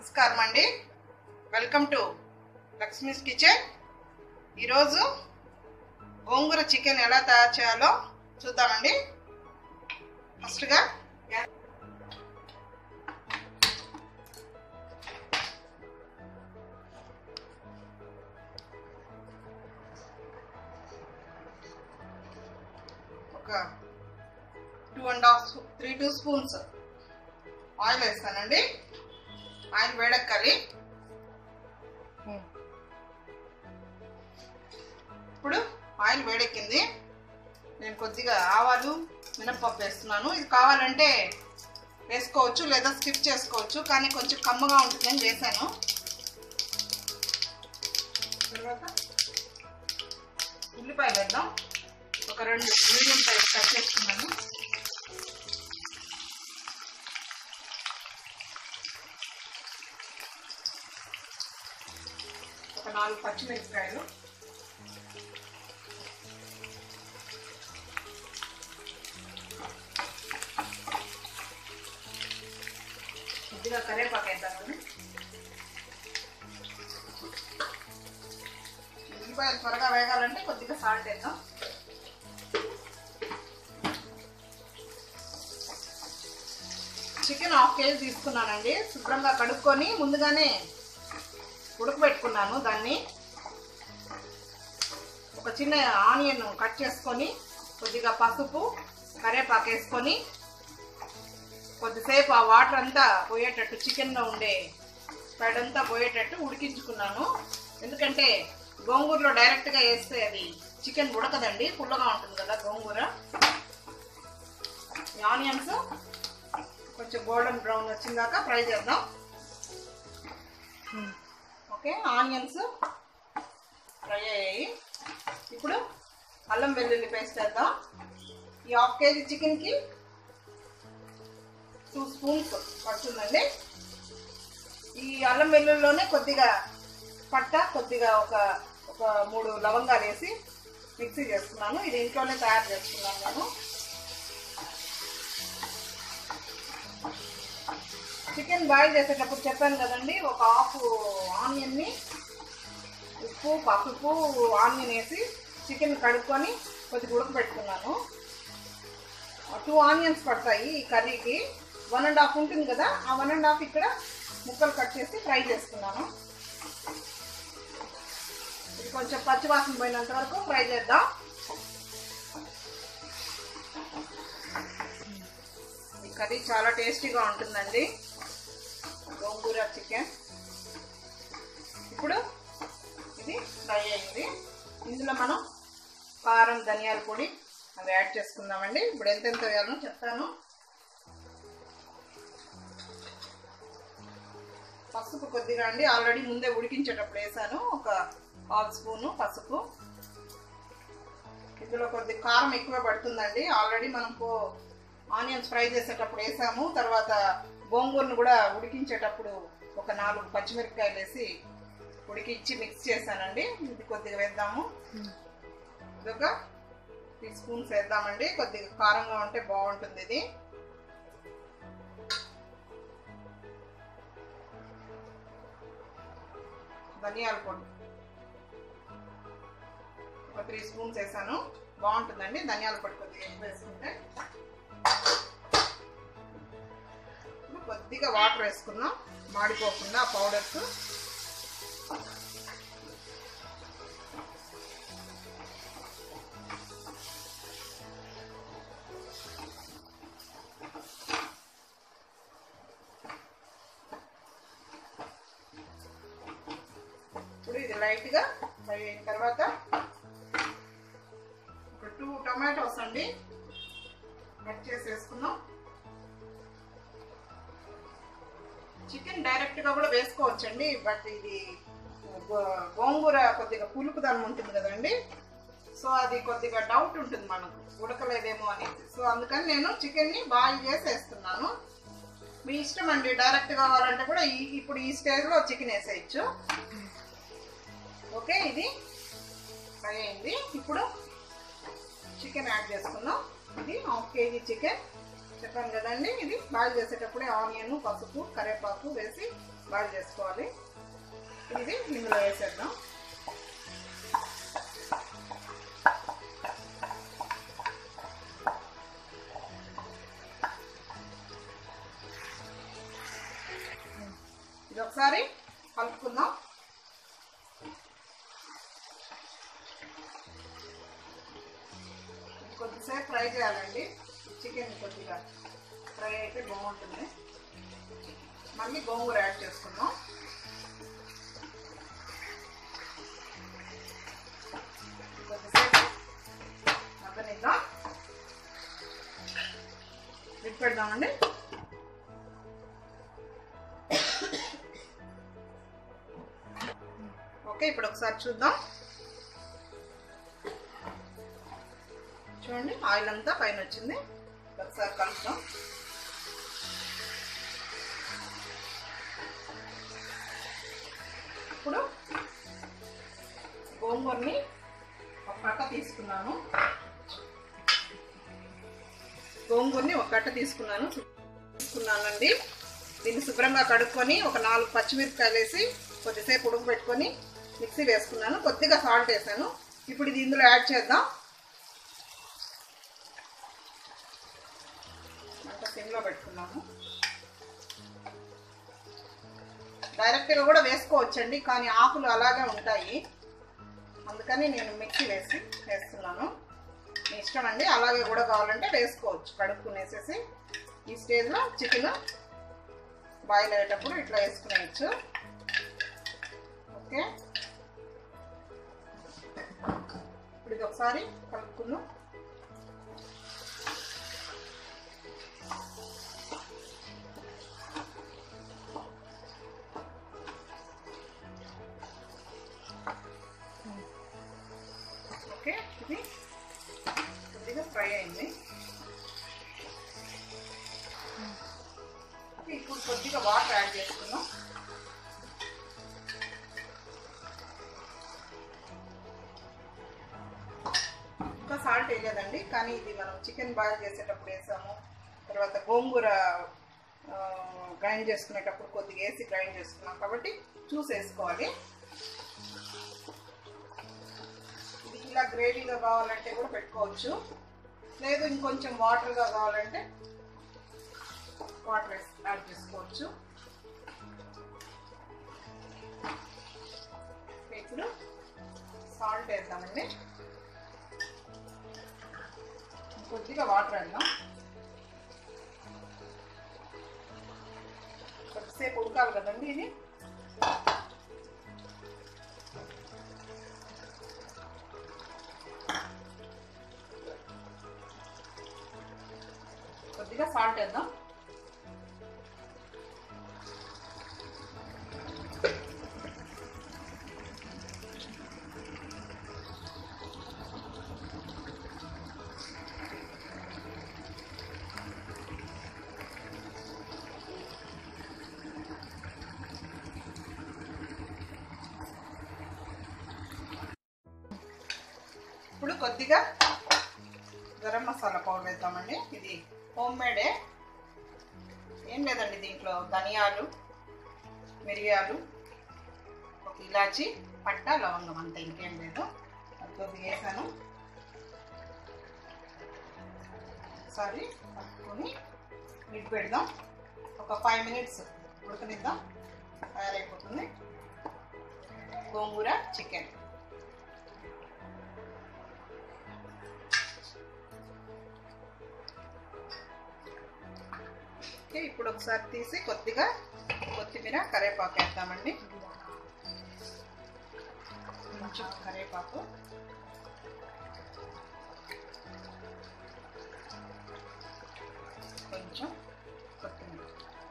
నమస్కారం అండి welcome to Lakshmi's kitchen ఈరోజు గోంగూర చికెన్ ఎలా తయారు చేయాలో చూద్దామండి ఫస్ట్గా ఒక two and half three two spoons oil వేస్తానండి ఆయిల్ వేడెక్కాలి ఇప్పుడు ఆయిల్ వేడెక్కింది నేను కొద్దిగా ఆవాలు మినప్పప్పు వేస్తున్నాను ఇది కావాలంటే వేసుకోవచ్చు లేదా స్కిప్ చేసుకోవచ్చు కానీ కొంచెం కమ్మగా ఉంటుందని వేసాను తర్వాత ఉల్లిపాయలు వేద్దాం ఒక రెండు మీడియం సైజ్ కట్ చేసుకున్నాను ఒక నాలుగు పచ్చిమిరపకాయలు కొద్దిగా కరివేపాకు వేద్దామండి ఉల్లిపాయలు త్వరగా వేగాలంటే కొద్దిగా సాల్ట్ వేద్దాం చికెన్ హాఫ్ కేజీ తీసుకున్నానండి శుభ్రంగా కడుక్కొని ముందుగానే ఉడకబెట్టుకున్నాను దాన్ని ఒక చిన్న ఆనియన్ కట్ చేసుకొని కొద్దిగా పసుపు కరివేపాకు వేసుకొని కొద్దిసేపు ఆ వాటర్ అంతా పోయేటట్టు చికెన్లో ఉండే ఫ్రైడ్ అంతా పోయేటట్టు ఉడికించుకున్నాను ఎందుకంటే గోంగూరలో డైరెక్ట్గా వేస్తే అది చికెన్ ఉడకదండి పుల్లగా ఉంటుంది కదా గోంగూర ఈ ఆనియన్స్ కొంచెం గోల్డెన్ బ్రౌన్ వచ్చిందాక ఫ్రై చేద్దాం ఓకే ఆనియన్స్ ఫ్రై అయ్యాయి ఇప్పుడు అల్లం వెల్లుల్లి పేస్ట్ వేద్దాం ఈ హాఫ్ కేజీ చికెన్కి టూ స్పూన్స్ పడుతుందండి ఈ అల్లం వెల్లుల్లిలోనే కొద్దిగా పట్ట కొద్దిగా ఒక ఒక మూడు లవంగాలు వేసి మిక్సీ చేసుకున్నాను ఇది ఇంట్లోనే తయారు చేసుకున్నాను నేను చికెన్ బాయిల్ చేసేటప్పుడు చెప్పాను కదండి ఒక హాఫ్ ఆనియన్ని ఉప్పు పసుపు ఆనియన్ వేసి చికెన్ కడుక్కొని కొద్దిగా ఉడకబెట్టుకున్నాను టూ ఆనియన్స్ పడతాయి ఈ కర్రీకి వన్ అండ్ హాఫ్ ఉంటుంది కదా ఆ వన్ అండ్ హాఫ్ ఇక్కడ ముక్కలు కట్ చేసి ఫ్రై చేసుకున్నాను ఇది కొంచెం పచ్చివాసన పోయినంత వరకు ఫ్రై చేద్దాం ఈ కర్రీ చాలా టేస్టీగా ఉంటుందండి గోంగూర చికెన్ ఇప్పుడు ఇది ఫ్రై అయింది ఇందులో మనం కారం ధనియాల పొడి అవి యాడ్ చేసుకుందామండి ఇప్పుడు ఎంతెంత వేయాలో చెప్తాను పసుపు కొద్దిగా అండి ఆల్రెడీ ముందే ఉడికించేటప్పుడు వేసాను ఒక హాఫ్ స్పూను పసుపు ఇందులో కొద్ది కారం ఎక్కువ పడుతుందండి ఆల్రెడీ మనం పో ఆనియన్స్ ఫ్రై చేసేటప్పుడు వేసాము తర్వాత గోంగూరను కూడా ఉడికించేటప్పుడు ఒక నాలుగు పచ్చిమిరపకాయలు వేసి ఉడికించి మిక్స్ చేశానండి ఇది కొద్దిగా వేద్దాము ఇదొక త్రీ స్పూన్స్ వేద్దామండి కొద్దిగా కారంగా ఉంటే బాగుంటుంది ఇది ధనియాల పొడి ఒక త్రీ స్పూన్స్ వేసాను బాగుంటుందండి ధనియాల పొడి కొద్దిగా ఎక్కువ వేసుకుంటే కొద్దిగా వాటర్ వేసుకుందాం మాడిపోకుండా ఆ పౌడర్స్ ఇప్పుడు ఇది లైట్గా ఫ్రై అయిన తర్వాత ఒక టూ టొమాటోస్ అండి కట్ చేసి వేసుకుందాం చికెన్ డైరెక్ట్గా కూడా వేసుకోవచ్చండి బట్ ఇది గోంగూర కొద్దిగా పులుపు దనం ఉంటుంది కదండి సో అది కొద్దిగా డౌట్ ఉంటుంది మనకు ఉడకలేదేమో అనేది సో అందుకని నేను చికెన్ని బాయిల్ చేసి వేస్తున్నాను మీ ఇష్టం అండి డైరెక్ట్ కావాలంటే కూడా ఈ ఇప్పుడు ఈ స్టేజ్లో చికెన్ వేసేయచ్చు ఓకే ఇది ఫ్రై అయింది ఇప్పుడు చికెన్ యాడ్ చేసుకుందాం ఇది హాఫ్ కేజీ చికెన్ చెప్పాను కదండి ఇది బాయిల్ చేసేటప్పుడే ఆనియన్ పసుపు కరివేపాకు వేసి బాయిల్ చేసుకోవాలి ఇది ఇందులో వేసేద్దాం ఇది ఒకసారి కలుపుకుందాం కొద్దిసేపు ఫ్రై చేయాలండి చికెన్ కొద్దిగా ఫ్రై అయితే బాగుంటుంది మళ్ళీ గోంగూర యాడ్ చేసుకుందాం కొద్దిసేపు మగ్గనిద్దాం లిడ్ పెడదామండి ఓకే ఇప్పుడు ఒకసారి చూద్దాం చూడండి ఆయిల్ అంతా పైన వచ్చింది ఒకసారి కలుపుదాం ఇప్పుడు గోంగూరని ఒక కట్ట తీసుకున్నాను గోంగూరని ఒక కట్ట తీసుకున్నాను తీసుకున్నానండి దీన్ని శుభ్రంగా కడుక్కొని ఒక నాలుగు పచ్చిమిరపకాయలు వేసి కొద్దిసేపు ఉడకబెట్టుకొని మిక్సీ వేసుకున్నాను కొద్దిగా సాల్ట్ వేసాను ఇప్పుడు ఇది ఇందులో యాడ్ చేద్దాం మంట సిమ్లో పెట్టుకున్నాము డైరెక్ట్గా కూడా వేసుకోవచ్చండి కానీ ఆకులు అలాగే ఉంటాయి అందుకని నేను మిక్సీ వేసి వేస్తున్నాను మీ ఇష్టం అండి అలాగే కూడా కావాలంటే వేసుకోవచ్చు కడుక్కునేసేసి ఈ స్టేజ్లో చికెన్ బాయిల్ అయ్యేటప్పుడు ఇట్లా వేసుకునేయచ్చు ఓకే ఇప్పుడు ఇది ఒకసారి కలుపుకుందాం ఓకే ఇది కొద్దిగా ఫ్రై అయింది ఇప్పుడు కొద్దిగా వాటర్ యాడ్ చేసుకుందాం ఇంకా సాల్ట్ వేయలేదండి కానీ ఇది మనం చికెన్ బాయిల్ చేసేటప్పుడు వేసాము తర్వాత గోంగూర గ్రైండ్ చేసుకునేటప్పుడు కొద్దిగా వేసి గ్రైండ్ చేసుకున్నాం కాబట్టి చూసి వేసుకోవాలి ఇది ఇలా గ్రేవీగా కావాలంటే కూడా పెట్టుకోవచ్చు లేదు ఇంకొంచెం వాటర్గా కావాలంటే వాటర్ యాడ్ చేసుకోవచ్చు ఇప్పుడు సాల్ట్ వేద్దామండి కొద్దిగా వాటర్ వేద్దాం కొద్దిసేపు ఉడకాలి కదండి ఇది కొద్దిగా సాల్ట్ వేద్దాం ఇప్పుడు కొద్దిగా గరం మసాలా పౌడర్ వేద్దామండి ఇది హోమ్ మేడే ఏం లేదండి దీంట్లో ధనియాలు మిరియాలు ఒక ఇలాచి పట్ట లవంగం అంతే ఇంకేం లేదు అది కొద్దిగా వేసాను ఒకసారి కలుపుకొని మిడ్ పెడదాం ఒక ఫైవ్ మినిట్స్ ఉడకనిద్దాం తయారైపోతుంది గోంగూర చికెన్ ఓకే ఇప్పుడు ఒకసారి తీసి కొద్దిగా కొత్తిమీర కరివేపాకు వేద్దామండి కొంచెం కరివేపాకు కొంచెం కొత్తిమీర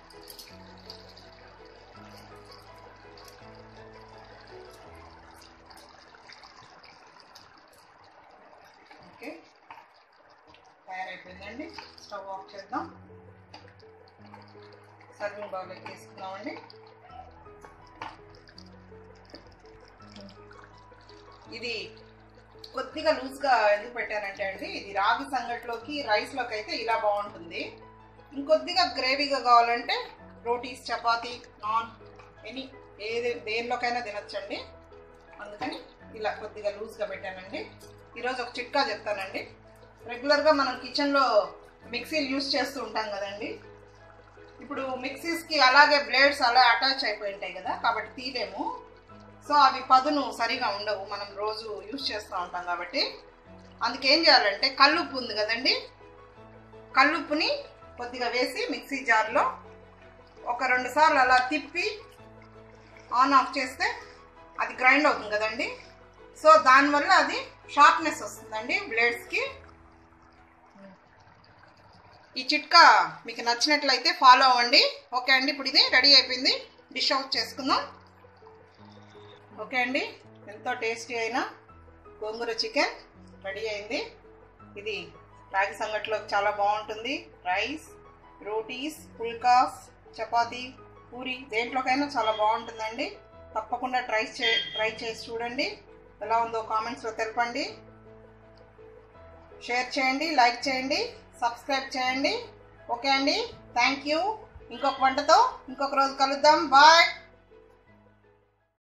ఓకే తయారైపోయిందండి స్టవ్ ఆఫ్ చేద్దాం సర్వింగ్ బౌల్లోకి తీసుకున్నామండి ఇది కొద్దిగా లూజ్గా ఎందుకు పెట్టానంటే అండి ఇది రాగి సంగట్లోకి రైస్లోకి అయితే ఇలా బాగుంటుంది ఇంకొద్దిగా గ్రేవీగా కావాలంటే రోటీస్ చపాతీ నాన్ ఎనీ ఏది దేనిలోకైనా తినొచ్చండి అందుకని ఇలా కొద్దిగా లూజ్గా పెట్టానండి ఈరోజు ఒక చిట్కా చెప్తానండి రెగ్యులర్గా మనం కిచెన్లో మిక్సీలు యూస్ చేస్తూ ఉంటాం కదండి ఇప్పుడు మిక్సీస్కి అలాగే బ్లేడ్స్ అలా అటాచ్ అయిపోయి ఉంటాయి కదా కాబట్టి తీలేము సో అవి పదును సరిగా ఉండవు మనం రోజు యూస్ చేస్తూ ఉంటాం కాబట్టి అందుకేం చేయాలంటే కల్లుప్పు ఉంది కదండి కల్లుప్పుని కొద్దిగా వేసి మిక్సీ జార్లో ఒక రెండు సార్లు అలా తిప్పి ఆన్ ఆఫ్ చేస్తే అది గ్రైండ్ అవుతుంది కదండి సో దానివల్ల అది షార్ప్నెస్ వస్తుందండి బ్లేడ్స్కి ఈ చిట్కా మీకు నచ్చినట్లయితే ఫాలో అవ్వండి ఓకే అండి ఇప్పుడు ఇది రెడీ అయిపోయింది డిష్ అవుట్ చేసుకుందాం ఓకే అండి ఎంతో టేస్టీ అయిన గోంగూర చికెన్ రెడీ అయింది ఇది రాగి సంగట్లో చాలా బాగుంటుంది రైస్ రోటీస్ పుల్కాస్ చపాతీ పూరి దేంట్లోకైనా చాలా బాగుంటుందండి తప్పకుండా ట్రై చే ట్రై చేసి చూడండి ఎలా ఉందో కామెంట్స్లో తెలపండి షేర్ చేయండి లైక్ చేయండి సబ్స్క్రైబ్ చేయండి ఓకే అండి థ్యాంక్ యూ ఇంకొక వంటతో ఇంకొక రోజు కలుద్దాం బాయ్